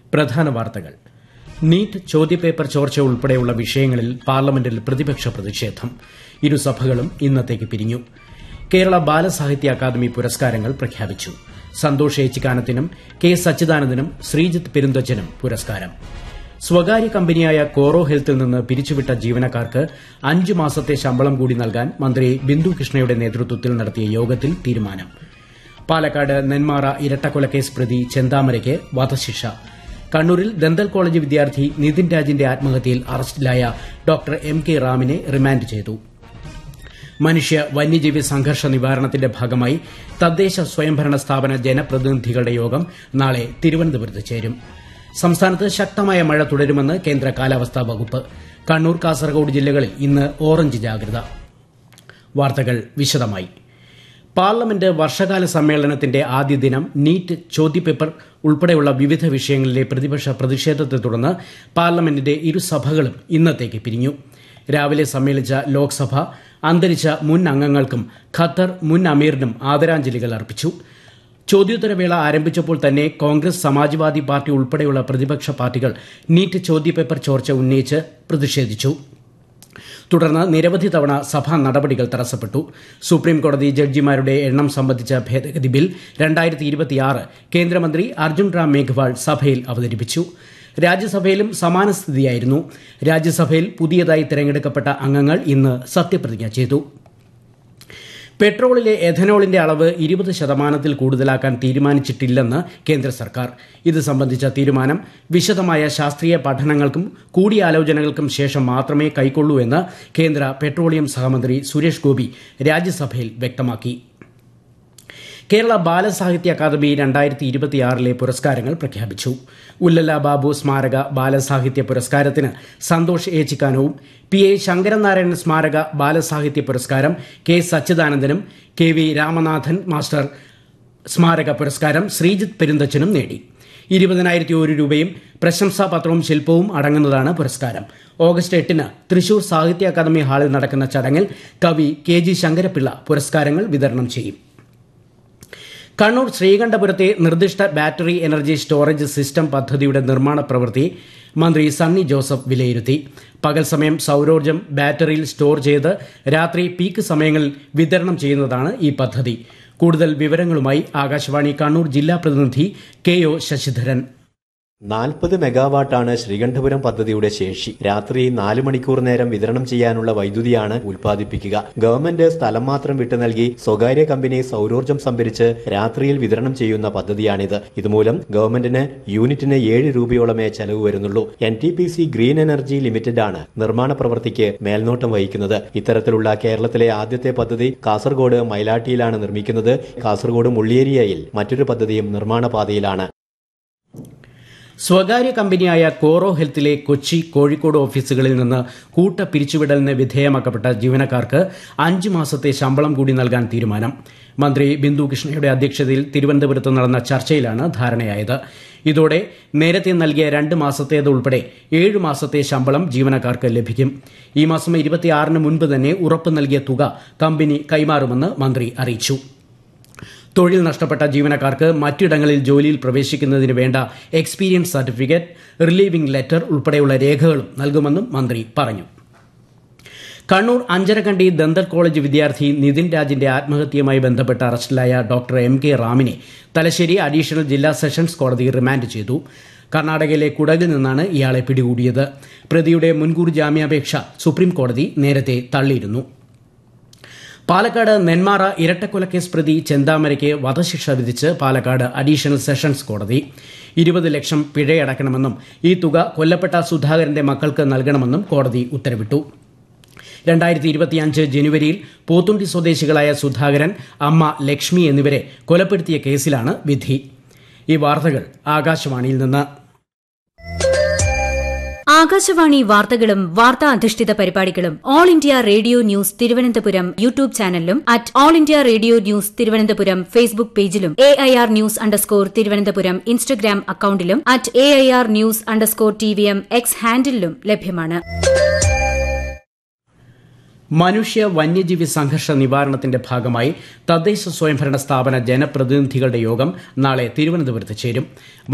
പ്രധാന വാർത്തകൾ നീറ്റ് ചോദ്യപേപ്പർ ചോർച്ച ഉൾപ്പെടെയുള്ള വിഷയങ്ങളിൽ പാർലമെന്റിൽ പ്രതിപക്ഷ പ്രതിഷേധം ഇരുസഭകളും ഇന്നത്തേക്ക് പിരിഞ്ഞു കേരള ബാലസാഹിത്യ അക്കാദമി പുരസ്കാരങ്ങൾ പ്രഖ്യാപിച്ചു സന്തോഷ് ഏച്ചിക്കാനത്തിനും കെ സച്ചിദാനന്ദനും ശ്രീജിത്ത് പെരുന്തച്ചനും പുരസ്കാരം സ്വകാര്യ കമ്പനിയായ കോറോ ഹെൽത്തിൽ നിന്ന് പിരിച്ചുവിട്ട ജീവനക്കാർക്ക് അഞ്ചു മാസത്തെ ശമ്പളം കൂടി നൽകാൻ മന്ത്രി ബിന്ദു കൃഷ്ണയുടെ നേതൃത്വത്തിൽ നടത്തിയ യോഗത്തിൽ തീരുമാനം പാലക്കാട് നെന്മാറ ഇരട്ടക്കൊലക്കേസ് പ്രതി ചെന്താമരയ്ക്ക് വധശിക്ഷ കണ്ണൂരിൽ ദന്തൽ കോളേജ് വിദ്യാർത്ഥി നിതിൻ രാജിന്റെ ആത്മഹത്യയിൽ അറസ്റ്റിലായ ഡോക്ടർ എം കെ റാമിനെ റിമാൻഡ് ചെയ്തു മനുഷ്യ വന്യജീവി സംഘർഷ നിവാരണത്തിന്റെ ഭാഗമായി തദ്ദേശ സ്വയംഭരണ സ്ഥാപന ജനപ്രതിനിധികളുടെ യോഗം നാളെ തിരുവനന്തപുരത്ത് ചേരും സംസ്ഥാനത്ത് ശക്തമായ മഴ തുടരുമെന്ന് കേന്ദ്ര കാലാവസ്ഥാ വകുപ്പ് കണ്ണൂർ കാസർഗോഡ് ജില്ലകളിൽ ഇന്ന് ഓറഞ്ച് ജാഗ്രത വാർത്തകൾ വിശദമായി പാർലമെന്റ് വർഷകാല സമ്മേളനത്തിന്റെ ആദ്യ ദിനം നീറ്റ് ചോദ്യപേപ്പർ ഉൾപ്പെടെയുള്ള വിവിധ വിഷയങ്ങളിലെ പ്രതിപക്ഷ പ്രതിഷേധത്തെ തുടർന്ന് പാർലമെന്റിന്റെ ഇരുസഭകളും ഇന്നത്തേക്ക് പിരിഞ്ഞു രാവിലെ സമ്മേളിച്ച ലോക്സഭ അന്തരിച്ച മുൻ അംഗങ്ങൾക്കും ഖത്തർ മുൻ അമീറിനും ആദരാഞ്ജലികൾ അർപ്പിച്ചു ചോദ്യോത്തരവേള ആരംഭിച്ചപ്പോൾ തന്നെ കോൺഗ്രസ് സമാജ്വാദി പാർട്ടി ഉൾപ്പെടെയുള്ള പ്രതിപക്ഷ പാർട്ടികൾ നീറ്റ് ചോദ്യപേപ്പർ ചോർച്ച ഉന്നയിച്ച് പ്രതിഷേധിച്ചു തുടർന്ന് നിരവധി തവണ സഭാ നടപടികൾ തടസ്സപ്പെട്ടു സുപ്രീം കോടതി ജഡ്ജിമാരുടെ എണ്ണം സംബന്ധിച്ച ഭേദഗതി ബിൽ രണ്ടായിരത്തി ഇരുപത്തിയാറ് കേന്ദ്രമന്ത്രി അർജുൻ റാം മേഘ്വാൾ സഭയിൽ അവതരിപ്പിച്ചു രാജ്യസഭയിലും സമാന സ്ഥിതിയായിരുന്നു രാജ്യസഭയിൽ പുതിയതായി തെരഞ്ഞെടുക്കപ്പെട്ട അംഗങ്ങൾ ഇന്ന് സത്യപ്രതിജ്ഞ ചെയ്തു പെട്രോളിലെ എഥനോളിന്റെ അളവ് ഇരുപത് ശതമാനത്തിൽ കൂടുതലാക്കാൻ തീരുമാനിച്ചിട്ടില്ലെന്ന് കേന്ദ്ര സർക്കാർ ഇത് സംബന്ധിച്ച തീരുമാനം വിശദമായ ശാസ്ത്രീയ പഠനങ്ങൾക്കും കൂടിയാലോചനകൾക്കും ശേഷം മാത്രമേ കൈക്കൊള്ളൂ എന്ന് കേന്ദ്ര പെട്രോളിയം സഹമന്ത്രി സുരേഷ് ഗോപി രാജ്യസഭയിൽ വ്യക്തമാക്കി കേരള ബാലസാഹിത്യ അക്കാദമി രണ്ടായിരത്തി ഇരുപത്തിയാറിലെ പുരസ്കാരങ്ങൾ പ്രഖ്യാപിച്ചു ഉല്ലല ബാബു സ്മാരക ബാലസാഹിത്യ പുരസ്കാരത്തിന് സന്തോഷ് ഏച്ചിക്കാനവും പി എ ശങ്കരനാരായണൻ സ്മാരക ബാലസാഹിത്യ പുരസ്കാരം കെ സച്ചിദാനന്ദനും കെ വി രാമനാഥൻ മാസ്റ്റർ സ്മാരക പുരസ്കാരം ശ്രീജിത്ത് പെരുന്തച്ചനും നേടി ഇരുപതിനായിരത്തി ഒരു രൂപയും പ്രശംസാപത്രവും ശില്പവും അടങ്ങുന്നതാണ് പുരസ്കാരം ഓഗസ്റ്റ് എട്ടിന് തൃശൂർ സാഹിത്യ അക്കാദമി ഹാളിൽ നടക്കുന്ന ചടങ്ങിൽ കവി കെ ജി ശങ്കരപിള്ള പുരസ്കാരങ്ങൾ വിതരണം ചെയ്യും കണ്ണൂർ ശ്രീകണ്ഠപുരത്തെ നിർദ്ദിഷ്ട ബാറ്ററി എനർജി സ്റ്റോറേജ് സിസ്റ്റം പദ്ധതിയുടെ നിർമ്മാണ പ്രവൃത്തി മന്ത്രി സണ്ണി ജോസഫ് വിലയിരുത്തി പകൽ സമയം സൌരോർജ്ജം ബാറ്ററിയിൽ സ്റ്റോർ ചെയ്ത് രാത്രി പീക്ക് സമയങ്ങളിൽ വിതരണം ചെയ്യുന്നതാണ് ഈ പദ്ധതി കൂടുതൽ വിവരങ്ങളുമായി ആകാശവാണി കണ്ണൂർ ജില്ലാ പ്രതിനിധി കെ ഒ ശശിധരൻ നാൽപ്പത് മെഗാവാട്ടാണ് ശ്രീകണ്ഠപുരം പദ്ധതിയുടെ ശേഷി രാത്രി നാല് മണിക്കൂർ നേരം വിതരണം ചെയ്യാനുള്ള വൈദ്യുതിയാണ് ഉൽപ്പാദിപ്പിക്കുക ഗവൺമെന്റ് സ്ഥലം മാത്രം വിട്ടു നൽകി സ്വകാര്യ കമ്പനി സൗരോർജ്ജം സംഭരിച്ച് രാത്രിയിൽ വിതരണം ചെയ്യുന്ന പദ്ധതിയാണിത് ഇതുമൂലം ഗവൺമെന്റിന് യൂണിറ്റിന് ഏഴ് രൂപയോളമേ ചെലവ് വരുന്നുള്ളൂ N T P C green energy limited ആണ് നിർമ്മാണ പ്രവൃത്തിക്ക് മേൽനോട്ടം വഹിക്കുന്നത് ഇത്തരത്തിലുള്ള കേരളത്തിലെ ആദ്യത്തെ പദ്ധതി കാസർഗോഡ് മൈലാട്ടിയിലാണ് നിർമ്മിക്കുന്നത് കാസർഗോഡ് മുള്ളിയേരിയയിൽ മറ്റൊരു പദ്ധതിയും നിർമ്മാണ പാതയിലാണ് സ്വകാര്യ കമ്പനിയായ കോറോ ഹെൽത്തിലെ കൊച്ചി കോഴിക്കോട് ഓഫീസുകളിൽ നിന്ന് കൂട്ട പിരിച്ചുവിടലിന് വിധേയമാക്കപ്പെട്ട ജീവനക്കാർക്ക് അഞ്ച് മാസത്തെ ശമ്പളം കൂടി നൽകാൻ തീരുമാനം മന്ത്രി ബിന്ദു കൃഷ്ണയുടെ അധ്യക്ഷതയിൽ തിരുവനന്തപുരത്ത് നടന്ന ചർച്ചയിലാണ് ധാരണയായത് ഇതോടെ നേരത്തെ നൽകിയ രണ്ട് മാസത്തേത് ഉൾപ്പെടെ ഏഴ് മാസത്തെ ശമ്പളം ജീവനക്കാർക്ക് ലഭിക്കും ഈ മാസം ഇരുപത്തിയാറിന് മുൻപ് തന്നെ ഉറപ്പ് നൽകിയ തുക കമ്പനി കൈമാറുമെന്ന് മന്ത്രി അറിയിച്ചു തൊഴിൽ നഷ്ടപ്പെട്ട ജീവനക്കാർക്ക് മറ്റിടങ്ങളിൽ ജോലിയിൽ പ്രവേശിക്കുന്നതിന് വേണ്ട എക്സ്പീരിയൻസ് സർട്ടിഫിക്കറ്റ് റിലീവിംഗ് ലെറ്റർ ഉൾപ്പെടെയുള്ള രേഖകളും നൽകുമെന്നും മന്ത്രി പറഞ്ഞു കണ്ണൂർ അഞ്ചരക്കണ്ടി ദന്തൽ കോളേജ് വിദ്യാർത്ഥി നിതിൻ രാജിന്റെ ആത്മഹത്യയുമായി ബന്ധപ്പെട്ട് അറസ്റ്റിലായ ഡോക്ടർ എം കെ റാമിനെ തലശ്ശേരി അഡീഷണൽ ജില്ലാ സെഷൻസ് കോടതി റിമാൻഡ് ചെയ്തു കർണാടകയിലെ കുടകിൽ നിന്നാണ് ഇയാളെ പിടികൂടിയത് പ്രതിയുടെ മുൻകൂർ ജാമ്യാപേക്ഷ സുപ്രീം കോടതി നേരത്തെ തള്ളിയിരുന്നു പാലക്കാട് നെന്മാറ ഇരട്ടക്കൊലക്കേസ് പ്രതി ചെന്താമരയ്ക്ക് വധശിക്ഷ വിധിച്ച് പാലക്കാട് അഡീഷണൽ സെഷൻസ് കോടതി ഇരുപത് ലക്ഷം പിഴയടക്കണമെന്നും ഈ തുക കൊല്ലപ്പെട്ട സുധാകരന്റെ മക്കൾക്ക് നൽകണമെന്നും കോടതി ഉത്തരവിട്ടു രണ്ടായിരത്തി ഇരുപത്തിയഞ്ച് ജനുവരിയിൽ പോത്തുണ്ടി സ്വദേശികളായ സുധാകരൻ അമ്മ ലക്ഷ്മി എന്നിവരെ കൊലപ്പെടുത്തിയ കേസിലാണ് വിധി ഈ വാർത്തകൾ ആകാശവാണിയിൽ നിന്ന് ആകാശവാണി വാർത്തകളും വാർത്താ അധിഷ്ഠിത പരിപാടികളും all India radio news Thiruvananthapuram YouTube ചാനലിലും at all India radio news Thiruvananthapuram Facebook പേജിലും A I R news underscore Thiruvananthapuram Instagram അക്കൌണ്ടിലും at A I R news underscore T V M X ഹാൻഡിലും ലഭ്യമാണ് മനുഷ്യ വന്യജീവി സംഘർഷ നിവാരണത്തിന്റെ ഭാഗമായി തദ്ദേശ സ്വയംഭരണ സ്ഥാപന ജനപ്രതിനിധികളുടെ യോഗം നാളെ തിരുവനന്തപുരത്ത് ചേരും